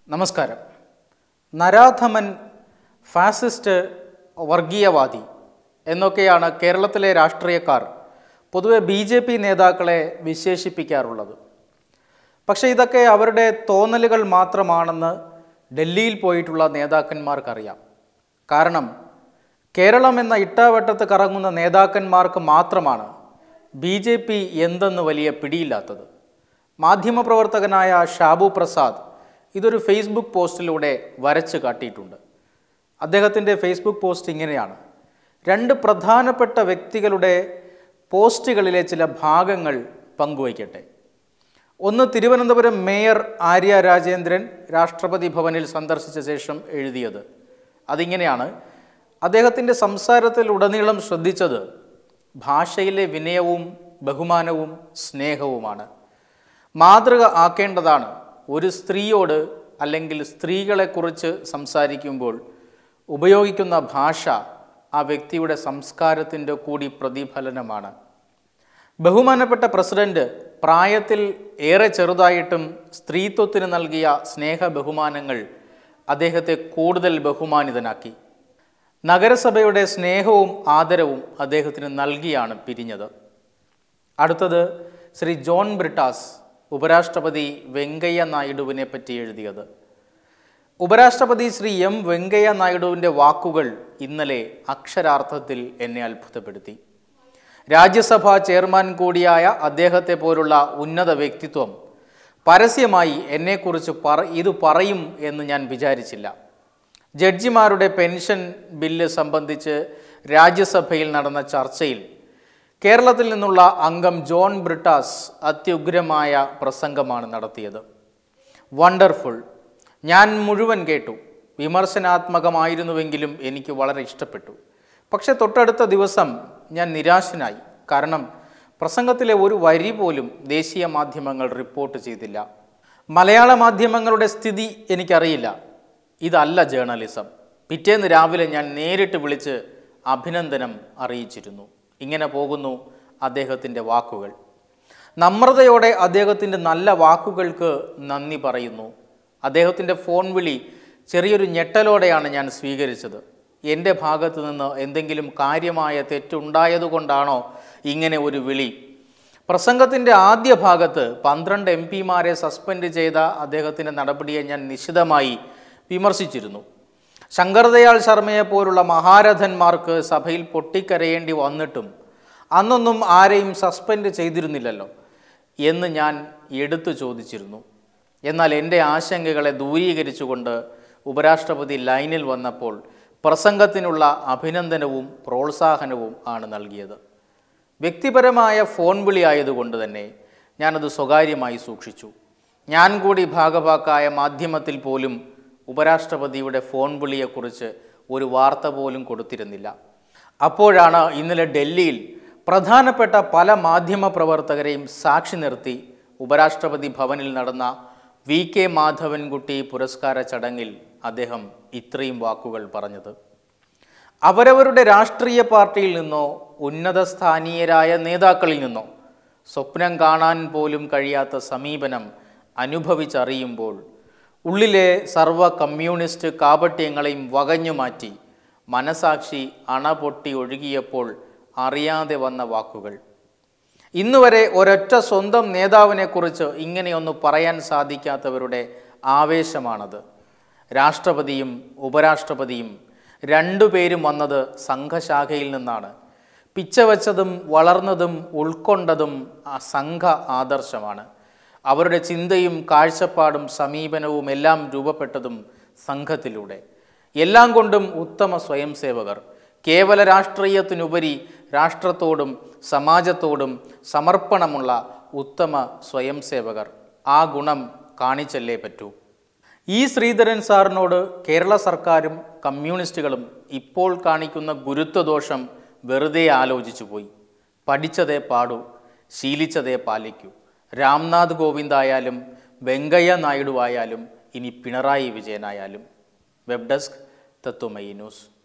നമസ്കാരം നരാധമൻ ഫാസിസ്റ്റ് വർഗീയവാദി എന്നൊക്കെയാണ് കേരളത്തിലെ രാഷ്ട്രീയക്കാർ പൊതുവെ ബി ജെ പി നേതാക്കളെ വിശേഷിപ്പിക്കാറുള്ളത് പക്ഷേ ഇതൊക്കെ അവരുടെ തോന്നലുകൾ മാത്രമാണെന്ന് ഡൽഹിയിൽ പോയിട്ടുള്ള നേതാക്കന്മാർക്കറിയാം കാരണം കേരളം എന്ന ഇട്ടാവട്ടത്ത് കറങ്ങുന്ന നേതാക്കന്മാർക്ക് മാത്രമാണ് ബി ജെ പി എന്തെന്ന് വലിയ പിടിയില്ലാത്തത് മാധ്യമപ്രവർത്തകനായ ഷാബു പ്രസാദ് ഇതൊരു ഫേസ്ബുക്ക് പോസ്റ്റിലൂടെ വരച്ച് കാട്ടിയിട്ടുണ്ട് അദ്ദേഹത്തിൻ്റെ ഫേസ്ബുക്ക് പോസ്റ്റ് ഇങ്ങനെയാണ് രണ്ട് പ്രധാനപ്പെട്ട വ്യക്തികളുടെ പോസ്റ്റുകളിലെ ചില ഭാഗങ്ങൾ പങ്കുവയ്ക്കട്ടെ ഒന്ന് തിരുവനന്തപുരം മേയർ ആര്യ രാജേന്ദ്രൻ രാഷ്ട്രപതി ഭവനിൽ സന്ദർശിച്ച ശേഷം എഴുതിയത് അതിങ്ങനെയാണ് അദ്ദേഹത്തിൻ്റെ സംസാരത്തിൽ ഉടനീളം ശ്രദ്ധിച്ചത് ഭാഷയിലെ വിനയവും ബഹുമാനവും സ്നേഹവുമാണ് മാതൃക ആക്കേണ്ടതാണ് ഒരു സ്ത്രീയോട് അല്ലെങ്കിൽ സ്ത്രീകളെക്കുറിച്ച് സംസാരിക്കുമ്പോൾ ഉപയോഗിക്കുന്ന ഭാഷ ആ വ്യക്തിയുടെ സംസ്കാരത്തിൻ്റെ കൂടി പ്രതിഫലനമാണ് ബഹുമാനപ്പെട്ട പ്രസിഡന്റ് പ്രായത്തിൽ ഏറെ ചെറുതായിട്ടും സ്ത്രീത്വത്തിന് നൽകിയ സ്നേഹ ബഹുമാനങ്ങൾ അദ്ദേഹത്തെ കൂടുതൽ ബഹുമാനിതനാക്കി നഗരസഭയുടെ സ്നേഹവും ആദരവും അദ്ദേഹത്തിന് നൽകിയാണ് പിരിഞ്ഞത് അടുത്തത് ശ്രീ ജോൺ ബ്രിട്ടാസ് ഉപരാഷ്ട്രപതി വെങ്കയ്യ നായിഡുവിനെ പറ്റി എഴുതിയത് ഉപരാഷ്ട്രപതി ശ്രീ എം വെങ്കയ്യ നായിഡുവിൻ്റെ വാക്കുകൾ ഇന്നലെ അക്ഷരാർത്ഥത്തിൽ എന്നെ അത്ഭുതപ്പെടുത്തി രാജ്യസഭാ ചെയർമാൻ കൂടിയായ അദ്ദേഹത്തെ പോലുള്ള ഉന്നത വ്യക്തിത്വം പരസ്യമായി എന്നെക്കുറിച്ച് പറ ഇത് പറയും എന്ന് ഞാൻ വിചാരിച്ചില്ല ജഡ്ജിമാരുടെ പെൻഷൻ ബില്ല് സംബന്ധിച്ച് രാജ്യസഭയിൽ നടന്ന ചർച്ചയിൽ കേരളത്തിൽ നിന്നുള്ള അംഗം ജോൺ ബ്രിട്ടാസ് അത്യുഗ്രമായ പ്രസംഗമാണ് നടത്തിയത് വണ്ടർഫുൾ ഞാൻ മുഴുവൻ കേട്ടു വിമർശനാത്മകമായിരുന്നുവെങ്കിലും എനിക്ക് വളരെ ഇഷ്ടപ്പെട്ടു പക്ഷെ തൊട്ടടുത്ത ദിവസം ഞാൻ നിരാശനായി കാരണം പ്രസംഗത്തിലെ ഒരു വരി പോലും ദേശീയ മാധ്യമങ്ങൾ റിപ്പോർട്ട് ചെയ്തില്ല മലയാള മാധ്യമങ്ങളുടെ സ്ഥിതി എനിക്കറിയില്ല ഇതല്ല ജേർണലിസം പിറ്റേന്ന് രാവിലെ ഞാൻ നേരിട്ട് വിളിച്ച് അഭിനന്ദനം അറിയിച്ചിരുന്നു ഇങ്ങനെ പോകുന്നു അദ്ദേഹത്തിൻ്റെ വാക്കുകൾ നമ്രതയോടെ അദ്ദേഹത്തിൻ്റെ നല്ല വാക്കുകൾക്ക് നന്ദി പറയുന്നു അദ്ദേഹത്തിൻ്റെ ഫോൺ വിളി ചെറിയൊരു ഞെട്ടലോടെയാണ് ഞാൻ സ്വീകരിച്ചത് എൻ്റെ ഭാഗത്ത് നിന്ന് എന്തെങ്കിലും കാര്യമായ തെറ്റുണ്ടായതുകൊണ്ടാണോ ഇങ്ങനെ ഒരു വിളി പ്രസംഗത്തിൻ്റെ ആദ്യ ഭാഗത്ത് പന്ത്രണ്ട് എം പിമാരെ സസ്പെൻഡ് ചെയ്ത അദ്ദേഹത്തിൻ്റെ നടപടിയെ ഞാൻ നിശിതമായി വിമർശിച്ചിരുന്നു ശങ്കർദയാൾ ശർമ്മയെ പോലുള്ള മഹാരഥന്മാർക്ക് സഭയിൽ പൊട്ടിക്കരയേണ്ടി വന്നിട്ടും അന്നൊന്നും ആരെയും സസ്പെൻഡ് ചെയ്തിരുന്നില്ലല്ലോ എന്ന് ഞാൻ എടുത്തു ചോദിച്ചിരുന്നു എന്നാൽ എൻ്റെ ആശങ്കകളെ ദൂരീകരിച്ചുകൊണ്ട് ഉപരാഷ്ട്രപതി ലൈനിൽ വന്നപ്പോൾ പ്രസംഗത്തിനുള്ള അഭിനന്ദനവും പ്രോത്സാഹനവും ആണ് നൽകിയത് വ്യക്തിപരമായ ഫോൺ വിളി ആയതുകൊണ്ട് തന്നെ ഞാനത് സ്വകാര്യമായി സൂക്ഷിച്ചു ഞാൻ കൂടി ഭാഗഭാക്കായ മാധ്യമത്തിൽ പോലും ഉപരാഷ്ട്രപതിയുടെ ഫോൺ വിളിയെക്കുറിച്ച് ഒരു വാർത്ത പോലും കൊടുത്തിരുന്നില്ല അപ്പോഴാണ് ഇന്നലെ ഡൽഹിയിൽ പ്രധാനപ്പെട്ട പല മാധ്യമ പ്രവർത്തകരെയും സാക്ഷി നിർത്തി ഉപരാഷ്ട്രപതി ഭവനിൽ നടന്ന വി കെ മാധവൻകുട്ടി പുരസ്കാര ചടങ്ങിൽ അദ്ദേഹം ഇത്രയും വാക്കുകൾ പറഞ്ഞത് അവരവരുടെ രാഷ്ട്രീയ പാർട്ടിയിൽ നിന്നോ ഉന്നത സ്ഥാനീയരായ നേതാക്കളിൽ നിന്നോ സ്വപ്നം കാണാൻ പോലും കഴിയാത്ത സമീപനം അനുഭവിച്ചറിയുമ്പോൾ ഉള്ളിലെ സർവ കമ്മ്യൂണിസ്റ്റ് കാപട്യങ്ങളെയും വകഞ്ഞു മാറ്റി മനസാക്ഷി അണപൊട്ടി ഒഴുകിയപ്പോൾ അറിയാതെ വന്ന വാക്കുകൾ ഇന്നുവരെ ഒരൊറ്റ സ്വന്തം നേതാവിനെക്കുറിച്ച് ഇങ്ങനെയൊന്ന് പറയാൻ സാധിക്കാത്തവരുടെ ആവേശമാണത് രാഷ്ട്രപതിയും ഉപരാഷ്ട്രപതിയും രണ്ടുപേരും വന്നത് സംഘശാഖയിൽ നിന്നാണ് പിച്ചവച്ചതും വളർന്നതും ഉൾക്കൊണ്ടതും ആ സംഘ ആദർശമാണ് അവരുടെ ചിന്തയും കാഴ്ചപ്പാടും സമീപനവും എല്ലാം രൂപപ്പെട്ടതും സംഘത്തിലൂടെ എല്ലാം കൊണ്ടും ഉത്തമ സ്വയംസേവകർ കേവല രാഷ്ട്രീയത്തിനുപരി രാഷ്ട്രത്തോടും സമാജത്തോടും സമർപ്പണമുള്ള ഉത്തമ സ്വയംസേവകർ ആ ഗുണം കാണിച്ചല്ലേ പറ്റൂ ഈ ശ്രീധരൻ സാറിനോട് കേരള സർക്കാരും കമ്മ്യൂണിസ്റ്റുകളും ഇപ്പോൾ കാണിക്കുന്ന ഗുരുത്വദോഷം വെറുതെ ആലോചിച്ചു പോയി പഠിച്ചതേ പാടൂ ശീലിച്ചതേ പാലിക്കൂ രാംനാഥ് കോവിന്ദായാലും വെങ്കയ്യ നായിഡു ആയാലും ഇനി പിണറായി വിജയനായാലും വെബ് ഡെസ്ക് തത്വമയി ന്യൂസ്